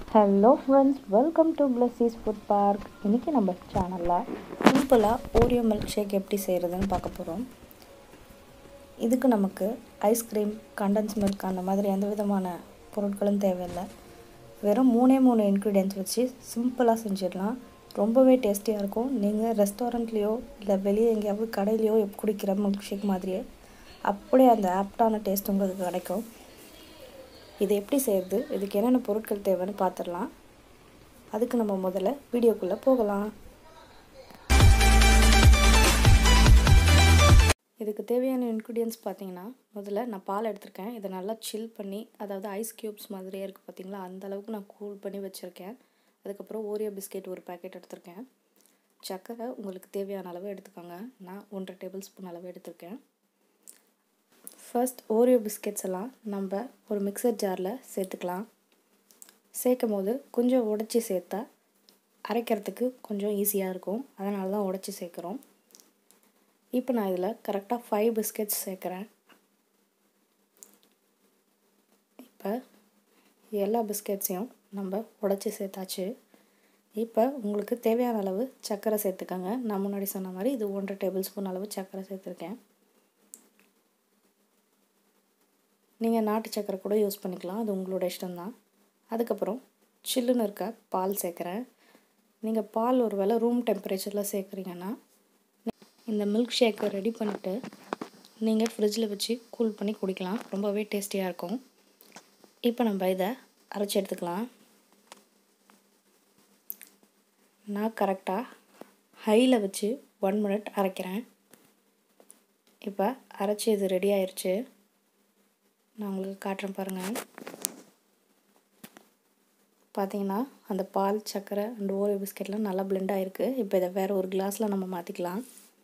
hello friends welcome to bliss food park இன்றைக்கி நம்ம சேனலில் சிம்பிளாக ஓரியோ மில்க் ஷேக் எப்படி செய்கிறதுன்னு பார்க்க போகிறோம் இதுக்கு நமக்கு ஐஸ்கிரீம் கண்டன்ஸ் மில்க் அந்த மாதிரி எந்த விதமான பொருட்களும் தேவையில்லை வெறும் மூணே மூணு இன்க்ரீடியன்ஸ் வச்சு சிம்பிளாக செஞ்சிடலாம் ரொம்பவே டேஸ்டியாக இருக்கும் நீங்கள் ரெஸ்டாரண்ட்லேயோ இல்லை வெளியே எங்கேயாவது கடையிலையோ குடிக்கிற மில்க் ஷேக் மாதிரியே அப்படியே அந்த ஆப்டான டேஸ்ட் உங்களுக்கு கிடைக்கும் இது எப்படி செய்கிறது இதுக்கு என்னென்ன பொருட்கள் தேவைன்னு பார்த்துடலாம் அதுக்கு நம்ம முதல்ல வீடியோக்குள்ளே போகலாம் இதுக்கு தேவையான இன்க்ரீடியன்ஸ் பார்த்தீங்கன்னா முதல்ல நான் பால் எடுத்திருக்கேன் இதை நல்லா சில் பண்ணி அதாவது ஐஸ் க்யூப்ஸ் மாதிரியே இருக்குது பார்த்தீங்களா அந்த அளவுக்கு நான் கூல் பண்ணி வச்சுருக்கேன் அதுக்கப்புறம் ஓரியோ பிஸ்கெட் ஒரு பேக்கெட் எடுத்திருக்கேன் சர்க்கரை உங்களுக்கு தேவையான அளவு எடுத்துக்கோங்க நான் ஒன்றரை டேபிள் ஸ்பூன் அளவு எடுத்திருக்கேன் ஃபர்ஸ்ட் ஓரியோ பிஸ்கெட்ஸ் எல்லாம் நம்ம ஒரு மிக்சர் ஜாரில் சேர்த்துக்கலாம் சேர்க்கும் போது கொஞ்சம் உடச்சி சேர்த்தா அரைக்கிறதுக்கு கொஞ்சம் ஈஸியாக இருக்கும் அதனால தான் உடச்சி சேர்க்குறோம் இப்போ நான் இதில் கரெக்டாக ஃபைவ் பிஸ்கெட்ஸ் சேர்க்குறேன் இப்போ எல்லா பிஸ்கெட்ஸையும் நம்ம உடச்சி சேர்த்தாச்சு இப்போ உங்களுக்கு தேவையான அளவு சர்க்கரை சேர்த்துக்கோங்க நான் முன்னாடி சொன்ன மாதிரி இது ஒன்றரை டேபிள் ஸ்பூன் அளவு சர்க்கரை சேர்த்துருக்கேன் நீங்கள் நாட்டு சக்கரை கூட யூஸ் பண்ணிக்கலாம் அது உங்களோட இஷ்டம்தான் அதுக்கப்புறம் சில்லுன்னு இருக்க பால் சேர்க்குறேன் நீங்கள் பால் ஒரு வேளை ரூம் டெம்பரேச்சரில் சேர்க்குறீங்கன்னா இந்த மில்க் ஷேக்கை ரெடி பண்ணிவிட்டு நீங்கள் ஃப்ரிட்ஜில் வச்சு கூல் பண்ணி குடிக்கலாம் ரொம்பவே டேஸ்டியாக இருக்கும் இப்போ நம்ம இதை அரைச்சி எடுத்துக்கலாம் நான் கரெக்டாக ஹையில் வச்சு ஒன் மினிட் அரைக்கிறேன் இப்போ அரைச்சி இது ரெடி ஆயிடுச்சு நான் உங்களுக்கு காட்டுறேன் பாருங்கள் பார்த்தீங்கன்னா அந்த பால் சர்க்கரை அண்ட் ஓரியோ பிஸ்கெட்லாம் நல்லா பிளெண்ட் ஆகிருக்கு இப்போ இதை வேறு ஒரு கிளாஸில் நம்ம மாற்றிக்கலாம்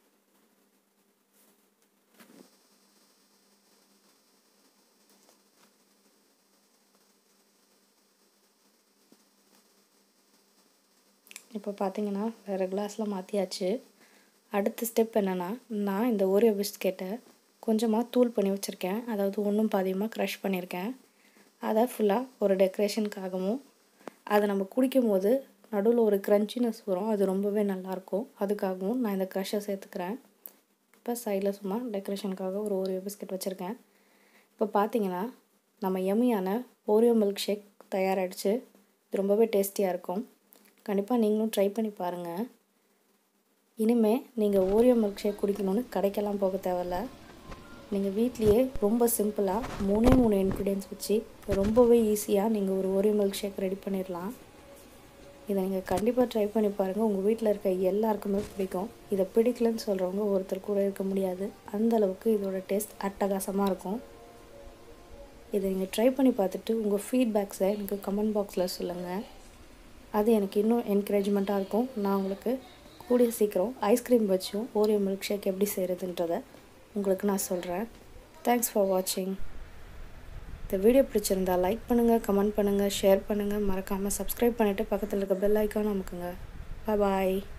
இப்போ பார்த்தீங்கன்னா வேறு கிளாஸில் மாற்றியாச்சு அடுத்த ஸ்டெப் என்னென்னா நான் இந்த ஓரியோ பிஸ்கெட்டை கொஞ்சமாக தூள் பண்ணி வச்சுருக்கேன் அதாவது ஒன்றும் பாதியமாக க்ரஷ் பண்ணியிருக்கேன் அதை ஃபுல்லாக ஒரு டெக்கரேஷனுக்காகவும் அதை நம்ம குடிக்கும் போது நடுவில் ஒரு க்ரன்ச்சினஸ் வரும் அது ரொம்பவே நல்லாயிருக்கும் அதுக்காகவும் நான் இந்த க்ரஷை சேர்த்துக்கிறேன் இப்போ சைடில் சும்மா டெக்கரேஷனுக்காக ஒரு ஓரியோ பிஸ்கெட் வச்சுருக்கேன் இப்போ பார்த்தீங்கன்னா நம்ம எம்மியான ஓரியோ மில்க் ஷேக் தயாராகிடுச்சு இது ரொம்பவே டேஸ்டியாக இருக்கும் கண்டிப்பாக நீங்களும் ட்ரை பண்ணி பாருங்கள் இனிமேல் நீங்கள் ஓரியோ மில்க் ஷேக் குடிக்கணும்னு கடைக்கெல்லாம் போக தேவையில்ல நீங்கள் வீட்லேயே ரொம்ப சிம்பிளாக மூணே மூணு இன்க்ரீடியன்ஸ் வச்சு ரொம்பவே ஈஸியாக நீங்கள் ஒரு ஓரியோ மில்க் ஷேக் ரெடி பண்ணிடலாம் இதை நீங்கள் கண்டிப்பாக ட்ரை பண்ணி பாருங்கள் உங்கள் வீட்டில் இருக்க எல்லாருக்குமே பிடிக்கும் இதை பிடிக்கலன்னு சொல்கிறவங்க ஒருத்தர் கூட இருக்க முடியாது அந்த அளவுக்கு இதோட டேஸ்ட் அட்டகாசமாக இருக்கும் இதை நீங்கள் ட்ரை பண்ணி பார்த்துட்டு உங்கள் ஃபீட்பேக்ஸை எனக்கு கமெண்ட் பாக்ஸில் சொல்லுங்கள் அது எனக்கு இன்னும் என்கரேஜ்மெண்ட்டாக இருக்கும் நான் உங்களுக்கு கூடிய சீக்கிரம் ஐஸ்கிரீம் வச்சும் ஓரியோ மில்க் ஷேக் எப்படி செய்கிறதுன்றதை உங்களுக்கு நான் சொல்கிறேன் தேங்க்ஸ் ஃபார் வாட்சிங் இந்த வீடியோ பிடிச்சிருந்தா லைக் பண்ணுங்கள் கமெண்ட் பண்ணுங்கள் ஷேர் பண்ணுங்கள் மறக்காமல் சப்ஸ்கிரைப் பண்ணிவிட்டு பக்கத்தில் இருக்க பெல் ஐக்கான் அமுக்குங்க பாய்